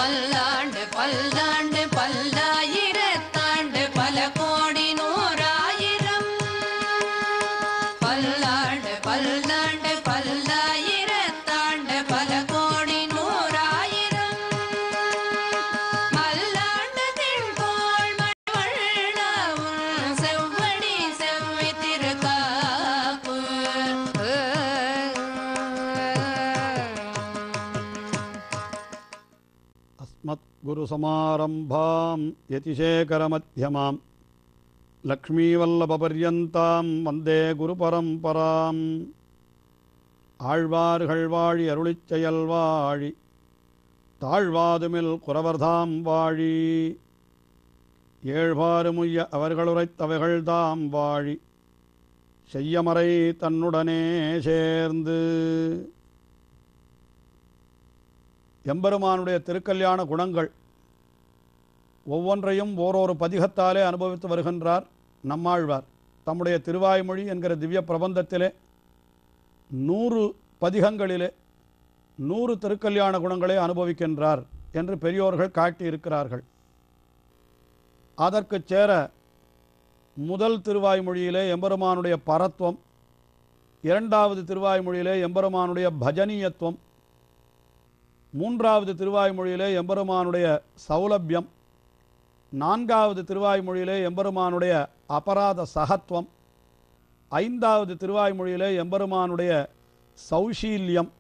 பல்லாண்டு பல்லாண்டு பல்லாயிரத்தாண்டு பல கோடி நூறாயிரம் பல்லாண்டு பல்லாண்டு பல்லாயிரத்தாண்டு பல கோடி நூறாயிரம் மல்லாண்டு திண்கோள் மழவள்ளவும் செவ்வடி செவ்வி திருக்காப்பு अस्मद्गुरुसमारम्भां यतिशेखरमध्यमां லக்ஷ்மீவல்லபபர்யந்தாம் வந்தே குருபரம்பராம் ஆழ்வார்கள் வாழி அருளிச் செயல் வாழி தாழ்வாதுமில் குறவர்தாம் வாழி ஏழ்பாறுமுய்ய அவர்களுரைத்தவைகள் தாம் வாழி செய்யமறை தன்னுடனே சேர்ந்து எம்பெருமானுடைய திருக்கல்யாண குணங்கள் ஒவ்வொன்றையும் ஓரொரு பதிகத்தாலே அனுபவித்து வருகின்றார் நம்மாழ்வார் தம்முடைய திருவாய்மொழி என்கிற திவ்ய பிரபந்தத்திலே நூறு பதிகங்களிலே நூறு திருக்கல்யாண குணங்களை அனுபவிக்கின்றார் என்று பெரியோர்கள் காட்டியிருக்கிறார்கள் அதற்குச் சேர முதல் திருவாய்மொழியிலே எம்பெருமானுடைய பரத்வம் இரண்டாவது திருவாய்மொழியிலே எம்பெருமானுடைய பஜனீயத்துவம் மூன்றாவது திருவாய்மொழியிலே எம்பெருமானுடைய சௌலபியம் நான்காவது திருவாய்மொழியிலே எம்பெருமானுடைய அபராத சகத்துவம் ஐந்தாவது திருவாய்மொழியிலே எம்பெருமானுடைய சௌஷீல்யம்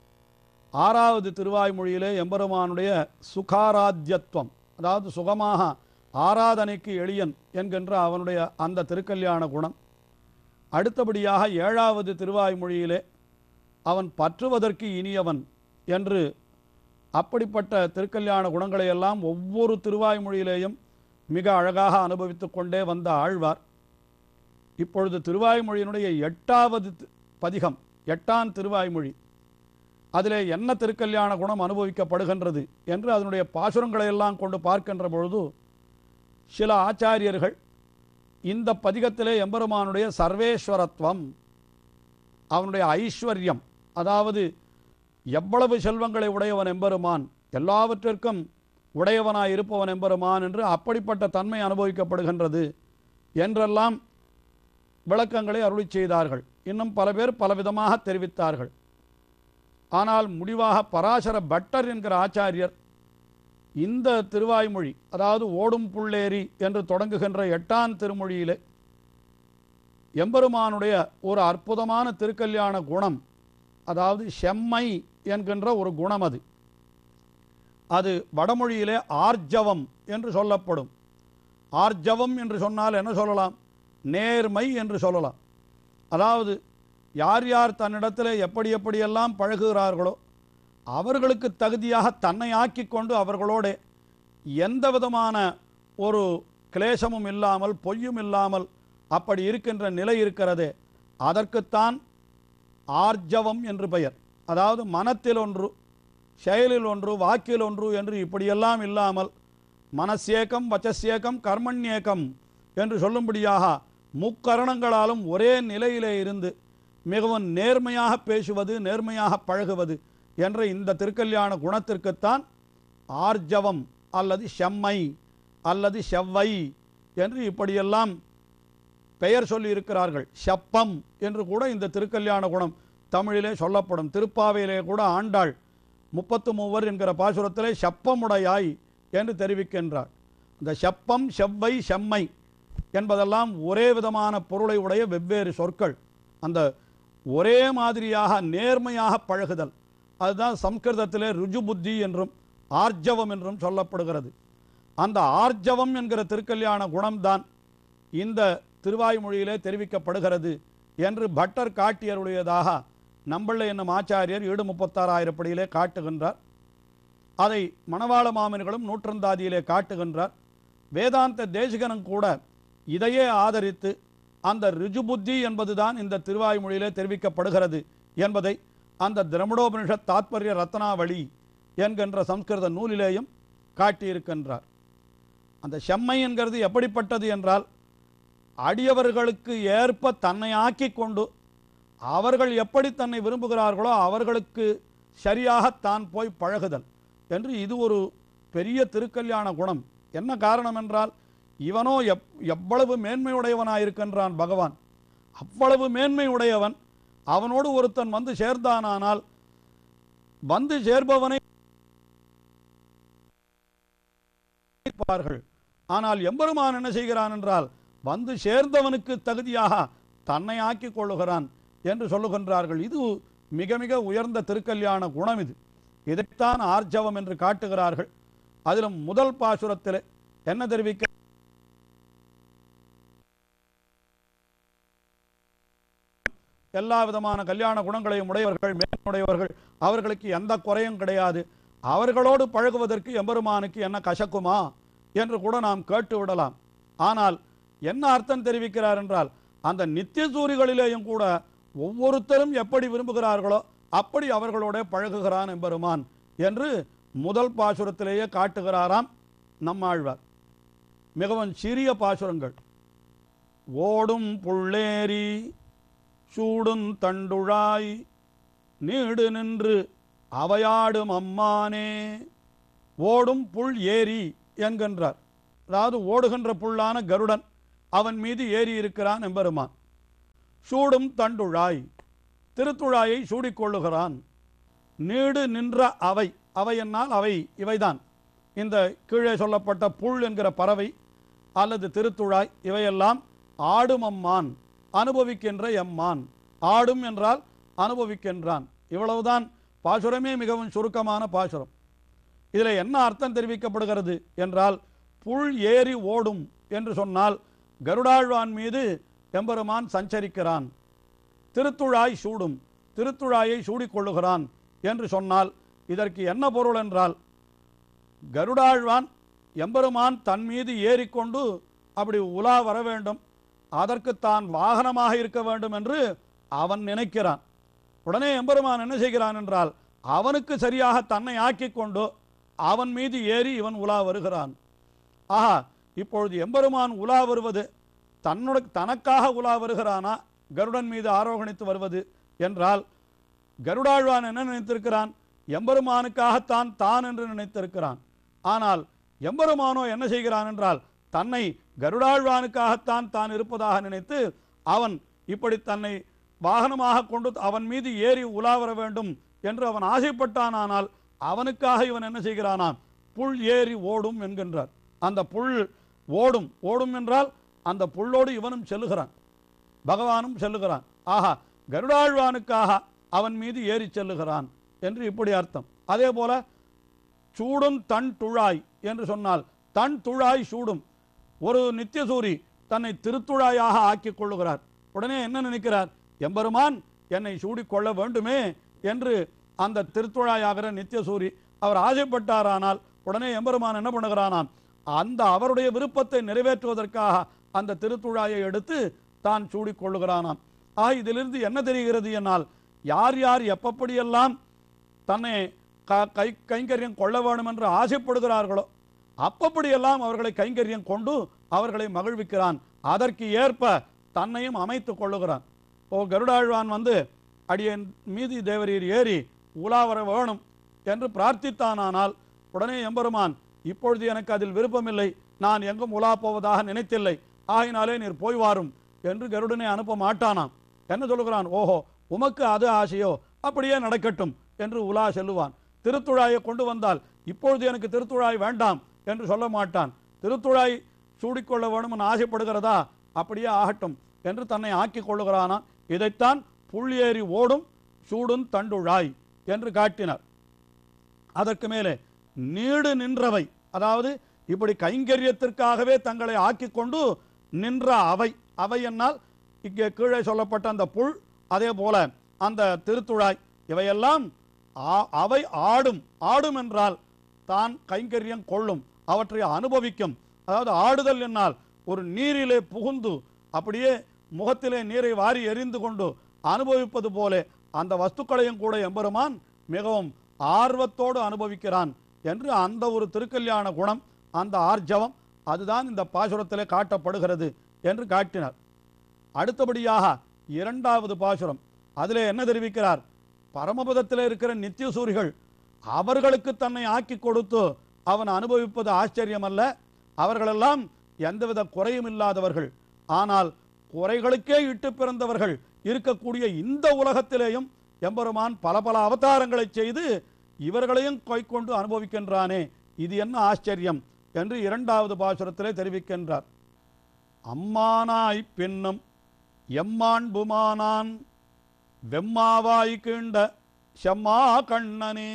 ஆறாவது திருவாய்மொழியிலே எம்பெருமானுடைய சுகாராத்தியத்துவம் அதாவது சுகமாக ஆராதனைக்கு எளியன் என்கின்ற அவனுடைய அந்த திருக்கல்யாண குணம் அடுத்தபடியாக ஏழாவது திருவாய்மொழியிலே அவன் பற்றுவதற்கு இனியவன் என்று அப்படிப்பட்ட திருக்கல்யாண குணங்களை எல்லாம் ஒவ்வொரு திருவாய்மொழியிலேயும் மிக அழகாக அனுபவித்து கொண்டே வந்த ஆழ்வார் இப்பொழுது திருவாய்மொழியினுடைய எட்டாவது தி- பதிகம் எட்டாம் திருவாய்மொழி அதிலே என்ன திருக்கல்யாண குணம் அனுபவிக்கப்படுகின்றது என்று அதனுடைய பாசுரங்களை எல்லாம் கொண்டு பார்க்கின்ற பொழுது சில ஆச்சாரியர்கள் இந்த பதிகத்திலே எம்பெருமானுடைய சர்வேஸ்வரத்துவம் அவனுடைய ஐஸ்வர்யம் அதாவது எவ்வளவு செல்வங்களை உடையவன் எம்பெருமான் எல்லாவற்றிற்கும் உடையவனாய் இருப்பவன் எம்பெருமான் என்று அப்படிப்பட்ட தன்மை அனுபவிக்கப்படுகின்றது என்றெல்லாம் விளக்கங்களை அருளிச் செய்தார்கள் இன்னும் பல பேர் பலவிதமாக தெரிவித்தார்கள் ஆனால் முடிவாக பராசர பட்டர் என்கிற ஆச்சாரியர் இந்த திருவாய்மொழி அதாவது ஓடும் புள்ளேரி என்று தொடங்குகின்ற எட்டாம் திருமொழியிலே எம்பெருமானுடைய ஒரு அற்புதமான திருக்கல்யாண குணம் அதாவது செம்மை என்கின்ற ஒரு குணம் அது அது வடமொழியிலே ஆர்ஜவம் என்று சொல்லப்படும் ஆர்ஜவம் என்று சொன்னால் என்ன சொல்லலாம் நேர்மை என்று சொல்லலாம் அதாவது யார் யார் தன்னிடத்தில் எப்படி எப்படியெல்லாம் பழகுகிறார்களோ அவர்களுக்கு தகுதியாக தன்னை ஆக்கிக் கொண்டு அவர்களோட எந்த விதமான ஒரு கிளேசமும் இல்லாமல் பொய்யும் இல்லாமல் அப்படி இருக்கின்ற நிலை இருக்கிறதே அதற்குத்தான் ஆர்ஜவம் என்று பெயர் அதாவது மனத்தில் ஒன்று செயலில் ஒன்று வாக்கில் ஒன்று என்று இப்படியெல்லாம் இல்லாமல் மனசேகம் வச்சசேகம் கர்மண்யேகம் என்று சொல்லும்படியாக முக்கரணங்களாலும் ஒரே நிலையிலே இருந்து மிகவும் நேர்மையாக பேசுவது நேர்மையாக பழகுவது என்ற இந்த திருக்கல்யாண குணத்திற்குத்தான் ஆர்ஜவம் அல்லது செம்மை அல்லது செவ்வை என்று இப்படியெல்லாம் பெயர் சொல்லி இருக்கிறார்கள் செப்பம் என்று கூட இந்த திருக்கல்யாண குணம் தமிழிலே சொல்லப்படும் திருப்பாவையிலே கூட ஆண்டாள் முப்பத்து மூவர் என்கிற பாசுரத்திலே செப்பமுடையாய் என்று தெரிவிக்கின்றார் இந்த செப்பம் செவ்வை செம்மை என்பதெல்லாம் ஒரே விதமான பொருளை உடைய வெவ்வேறு சொற்கள் அந்த ஒரே மாதிரியாக நேர்மையாக பழகுதல் அதுதான் சம்ஸ்கிருதத்திலே ருஜு புத்தி என்றும் ஆர்ஜவம் என்றும் சொல்லப்படுகிறது அந்த ஆர்ஜவம் என்கிற திருக்கல்யாண குணம்தான் இந்த திருவாய்மொழியிலே தெரிவிக்கப்படுகிறது என்று பட்டர் காட்டியருடையதாக நம்பள்ள என்னும் ஆச்சாரியர் ஈடு முப்பத்தாறாயிரப்படியிலே காட்டுகின்றார் அதை மணவாள மாமன்களும் நூற்றந்தாதியிலே காட்டுகின்றார் வேதாந்த தேசிகனும் கூட இதையே ஆதரித்து அந்த ரிஜுபுத்தி என்பதுதான் இந்த திருவாய்மொழியிலே தெரிவிக்கப்படுகிறது என்பதை அந்த திரமிடோபனிஷத் தாத்பரிய ரத்னாவளி என்கின்ற சம்ஸ்கிருத நூலிலேயும் காட்டியிருக்கின்றார் அந்த செம்மை என்கிறது எப்படிப்பட்டது என்றால் அடியவர்களுக்கு ஏற்ப தன்னை ஆக்கிக் கொண்டு அவர்கள் எப்படி தன்னை விரும்புகிறார்களோ அவர்களுக்கு சரியாக தான் போய் பழகுதல் என்று இது ஒரு பெரிய திருக்கல்யாண குணம் என்ன காரணம் என்றால் இவனோ எப் எவ்வளவு மேன்மையுடையவனாயிருக்கின்றான் பகவான் அவ்வளவு மேன்மையுடையவன் அவனோடு ஒருத்தன் வந்து சேர்ந்தானானால் வந்து சேர்பவனை இருப்பார்கள் ஆனால் எம்பெருமான் என்ன செய்கிறான் என்றால் வந்து சேர்ந்தவனுக்கு தகுதியாக தன்னை ஆக்கிக் கொள்ளுகிறான் என்று சொல்லுகின்றார்கள் இது மிக மிக உயர்ந்த திருக்கல்யாண குணம் இது இதைத்தான் ஆர்ஜவம் என்று காட்டுகிறார்கள் அதிலும் முதல் பாசுரத்தில் என்ன தெரிவிக்க எல்லா விதமான கல்யாண குணங்களையும் உடையவர்கள் மேன்மையுடையவர்கள் அவர்களுக்கு எந்த குறையும் கிடையாது அவர்களோடு பழகுவதற்கு எம்பெருமானுக்கு என்ன கசக்குமா என்று கூட நாம் கேட்டு விடலாம் ஆனால் என்ன அர்த்தம் தெரிவிக்கிறார் என்றால் அந்த நித்திய சூரிகளிலேயும் கூட ஒவ்வொருத்தரும் எப்படி விரும்புகிறார்களோ அப்படி அவர்களோட பழகுகிறான் எம்பெருமான் என்று முதல் பாசுரத்திலேயே காட்டுகிறாராம் நம்மாழ்வார் மிகவும் சிறிய பாசுரங்கள் ஓடும் புள்ளேரி சூடும் தண்டுழாய் நீடு நின்று அவையாடும் அம்மானே ஓடும் புல் ஏரி என்கின்றார் அதாவது ஓடுகின்ற புல்லான கருடன் அவன் மீது ஏறி இருக்கிறான் எம்பெருமான் சூடும் தண்டுழாய் திருத்துழாயை சூடிக்கொள்ளுகிறான் நீடு நின்ற அவை அவை என்னால் அவை இவைதான் இந்த கீழே சொல்லப்பட்ட புல் என்கிற பறவை அல்லது திருத்துழாய் இவையெல்லாம் ஆடும் அம்மான் அனுபவிக்கின்ற எம்மான் ஆடும் என்றால் அனுபவிக்கின்றான் இவ்வளவுதான் பாசுரமே மிகவும் சுருக்கமான பாசுரம் இதில் என்ன அர்த்தம் தெரிவிக்கப்படுகிறது என்றால் புல் ஏறி ஓடும் என்று சொன்னால் கருடாழ்வான் மீது எம்பெருமான் சஞ்சரிக்கிறான் திருத்துழாய் சூடும் திருத்துழாயை சூடிக்கொள்ளுகிறான் என்று சொன்னால் இதற்கு என்ன பொருள் என்றால் கருடாழ்வான் எம்பெருமான் தன் மீது ஏறிக்கொண்டு அப்படி உலா வர வேண்டும் அதற்கு தான் வாகனமாக இருக்க வேண்டும் என்று அவன் நினைக்கிறான் உடனே எம்பெருமான் என்ன செய்கிறான் என்றால் அவனுக்கு சரியாக தன்னை ஆக்கிக் கொண்டு அவன் மீது ஏறி இவன் உலா வருகிறான் ஆஹா இப்பொழுது எம்பெருமான் உலா வருவது தன்னுடைய தனக்காக உலா வருகிறானா கருடன் மீது ஆரோகணித்து வருவது என்றால் கருடாழ்வான் என்ன நினைத்திருக்கிறான் எம்பெருமானுக்காகத்தான் தான் என்று நினைத்திருக்கிறான் ஆனால் எம்பெருமானோ என்ன செய்கிறான் என்றால் தன்னை கருடாழ்வானுக்காகத்தான் தான் இருப்பதாக நினைத்து அவன் இப்படி தன்னை வாகனமாக கொண்டு அவன் மீது ஏறி உலா வர வேண்டும் என்று அவன் ஆசைப்பட்டானானால் அவனுக்காக இவன் என்ன செய்கிறானாம் புல் ஏறி ஓடும் என்கின்றார் அந்த புல் ஓடும் ஓடும் என்றால் அந்த புல்லோடு இவனும் செல்லுகிறான் பகவானும் செல்லுகிறான் ஆஹா கருடாழ்வானுக்காக அவன் மீது ஏறி செல்லுகிறான் என்று இப்படி அர்த்தம் அதே போல சூடும் தன் துழாய் என்று சொன்னால் தன் துழாய் சூடும் ஒரு நித்தியசூரி தன்னை திருத்துழாயாக ஆக்கிக் கொள்ளுகிறார் உடனே என்ன நினைக்கிறார் எம்பெருமான் என்னை சூடிக்கொள்ள வேண்டுமே என்று அந்த திருத்துழாயாகிற நித்தியசூரி அவர் ஆசைப்பட்டாரானால் உடனே எம்பெருமான் என்ன பண்ணுகிறானாம் அந்த அவருடைய விருப்பத்தை நிறைவேற்றுவதற்காக அந்த திருத்துழாயை எடுத்து தான் சூடிக்கொள்ளுகிறானாம் ஆக இதிலிருந்து என்ன தெரிகிறது என்னால் யார் யார் எப்பப்படியெல்லாம் தன்னை க கை கைங்கரியம் கொள்ள வேண்டும் என்று ஆசைப்படுகிறார்களோ அப்பப்படியெல்லாம் அவர்களை கைங்கரியம் கொண்டு அவர்களை மகிழ்விக்கிறான் அதற்கு ஏற்ப தன்னையும் அமைத்து கொள்ளுகிறான் ஓ கருடாழ்வான் வந்து அடியன் மீதி தேவரீர் ஏறி உலா வர வேணும் என்று பிரார்த்தித்தானானால் உடனே எம்பெருமான் இப்பொழுது எனக்கு அதில் விருப்பமில்லை நான் எங்கும் உலா போவதாக நினைத்தில்லை ஆகினாலே நீர் போய் வாரும் என்று கருடனை அனுப்ப மாட்டானாம் என்ன சொல்லுகிறான் ஓஹோ உமக்கு அது ஆசையோ அப்படியே நடக்கட்டும் என்று உலா செல்லுவான் திருத்துழாயை கொண்டு வந்தால் இப்பொழுது எனக்கு திருத்துழாய் வேண்டாம் என்று சொல்ல மாட்டான் திருத்துழாய் சூடிக்கொள்ள வேணும் என்று ஆசைப்படுகிறதா அப்படியே ஆகட்டும் என்று தன்னை ஆக்கிக் கொள்ளுகிறானாம் இதைத்தான் புல் ஏறி ஓடும் சூடும் தண்டுழாய் என்று காட்டினார் அதற்கு மேலே நீடு நின்றவை அதாவது இப்படி கைங்கரியத்திற்காகவே தங்களை ஆக்கிக் கொண்டு நின்ற அவை அவை என்னால் இங்கே கீழே சொல்லப்பட்ட அந்த புல் அதே போல அந்த திருத்துழாய் இவையெல்லாம் ஆ- அவை ஆடும் ஆடும் என்றால் தான் கைங்கரியம் கொள்ளும் அவற்றை அனுபவிக்கும் அதாவது ஆடுதல் என்னால் ஒரு நீரிலே புகுந்து அப்படியே முகத்திலே நீரை வாரி எறிந்து கொண்டு அனுபவிப்பது போல அந்த வஸ்துக்களையும் கூட எம்பெருமான் மிகவும் ஆர்வத்தோடு அனுபவிக்கிறான் என்று அந்த ஒரு திருக்கல்யாண குணம் அந்த ஆர்ஜவம் அதுதான் இந்த பாசுரத்திலே காட்டப்படுகிறது என்று காட்டினார் அடுத்தபடியாக இரண்டாவது பாசுரம் அதிலே என்ன தெரிவிக்கிறார் பரமபதத்தில் இருக்கிற நித்தியசூரிகள் அவர்களுக்கு தன்னை ஆக்கி கொடுத்து அவன் அனுபவிப்பது ஆச்சரியமல்ல அவர்களெல்லாம் எந்தவித குறையும் இல்லாதவர்கள் ஆனால் குறைகளுக்கே இட்டு பிறந்தவர்கள் இருக்கக்கூடிய இந்த உலகத்திலேயும் எம்பெருமான் பல பல அவதாரங்களை செய்து இவர்களையும் கொய்கொண்டு அனுபவிக்கின்றானே இது என்ன ஆச்சரியம் என்று இரண்டாவது பாசுரத்திலே தெரிவிக்கின்றார் அம்மானாய் பின்னும் எம்மாண்புமானான் வெம்மாவாய் கீண்ட செம்மா கண்ணனே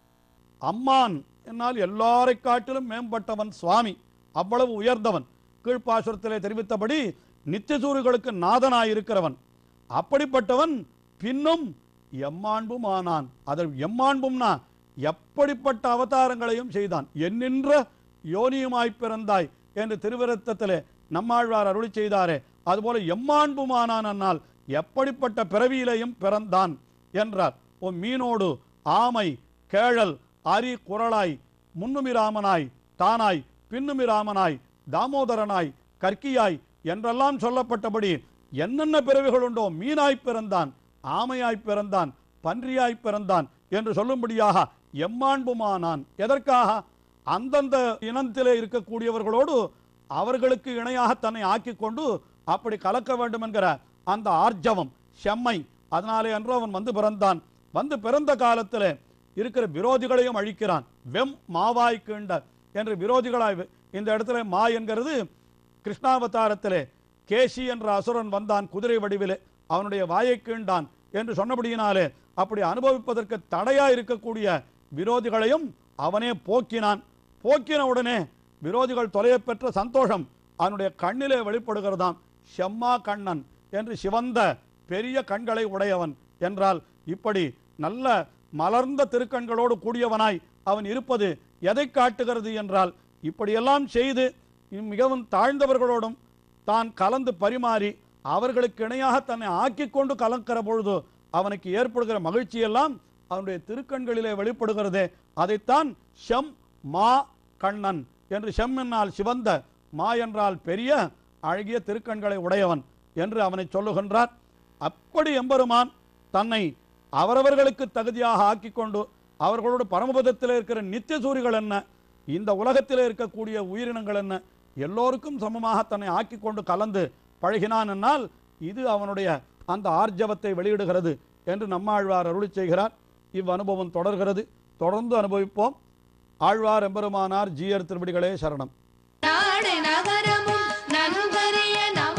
அம்மான் என்னால் எல்லாரை காட்டிலும் மேம்பட்டவன் சுவாமி அவ்வளவு உயர்ந்தவன் கீழ்ப்பாசுரத்திலே தெரிவித்தபடி நித்தியசூரிகளுக்கு நாதனாயிருக்கிறவன் அப்படிப்பட்டவன் பின்னும் எம்மாண்புமானான் அதில் எம்மாண்பும்னா எப்படிப்பட்ட அவதாரங்களையும் செய்தான் என்னென்ற யோனியுமாய் பிறந்தாய் என்று திருவிரத்தத்திலே நம்மாழ்வார் அருளி செய்தாரே அதுபோல எம்மாண்புமானான் அன்னால் எப்படிப்பட்ட பிறவியிலையும் பிறந்தான் என்றார் ஓ மீனோடு ஆமை கேழல் அரி குரலாய் முன்னுமிராமனாய் தானாய் பின்னுமிராமனாய் தாமோதரனாய் கற்கியாய் என்றெல்லாம் சொல்லப்பட்டபடி என்னென்ன பிறவிகள் உண்டோ மீனாய் பிறந்தான் ஆமையாய் பிறந்தான் பன்றியாய் பிறந்தான் என்று சொல்லும்படியாக எம்மாண்புமானான் எதற்காக அந்தந்த இனத்திலே இருக்கக்கூடியவர்களோடு அவர்களுக்கு இணையாக தன்னை ஆக்கிக் கொண்டு அப்படி கலக்க வேண்டும் என்கிற அந்த ஆர்ஜவம் செம்மை அதனாலே அன்று அவன் வந்து பிறந்தான் வந்து பிறந்த காலத்திலே இருக்கிற விரோதிகளையும் அழிக்கிறான் வெம் மாவாய் கீண்ட என்று விரோதிகளாய் வி- இந்த இடத்துல மா என்கிறது கிருஷ்ணாவதாரத்திலே கேசி என்ற அசுரன் வந்தான் குதிரை வடிவிலே அவனுடைய வாயை கீண்டான் என்று சொன்னபடியினாலே அப்படி அனுபவிப்பதற்கு தடையா இருக்கக்கூடிய விரோதிகளையும் அவனே போக்கினான் போக்கின உடனே விரோதிகள் தொலையப் பெற்ற சந்தோஷம் அவனுடைய கண்ணிலே வெளிப்படுகிறதாம் செம்மா கண்ணன் என்று சிவந்த பெரிய கண்களை உடையவன் என்றால் இப்படி நல்ல மலர்ந்த திருக்கண்களோடு கூடியவனாய் அவன் இருப்பது எதை காட்டுகிறது என்றால் இப்படியெல்லாம் செய்து மிகவும் தாழ்ந்தவர்களோடும் தான் கலந்து பரிமாறி அவர்களுக்கு இணையாக தன்னை ஆக்கிக் கொண்டு கலக்கிற பொழுது அவனுக்கு ஏற்படுகிற மகிழ்ச்சியெல்லாம் அவனுடைய திருக்கண்களிலே வெளிப்படுகிறதே அதைத்தான் ஷம் மா கண்ணன் என்று ஷம் என்னால் சிவந்த மா என்றால் பெரிய அழகிய திருக்கண்களை உடையவன் என்று அவனை சொல்லுகின்றார் அப்படி எம்பெருமான் தன்னை அவரவர்களுக்கு தகுதியாக ஆக்கிக் கொண்டு அவர்களோடு பரமபதத்தில் இருக்கிற நித்திய சூரிகள் என்ன இந்த உலகத்தில் இருக்கக்கூடிய உயிரினங்கள் என்ன எல்லோருக்கும் சமமாக தன்னை ஆக்கிக் கொண்டு கலந்து பழகினான் என்னால் இது அவனுடைய அந்த ஆர்ஜவத்தை வெளியிடுகிறது என்று நம்மாழ்வார் அருளி செய்கிறார் இவ் அனுபவம் தொடர்கிறது தொடர்ந்து அனுபவிப்போம் ஆழ்வார் எம்பெருமானார் ஜீயர் திருவடிகளே சரணம் நாடு நகரமும் நன்கரிய நவ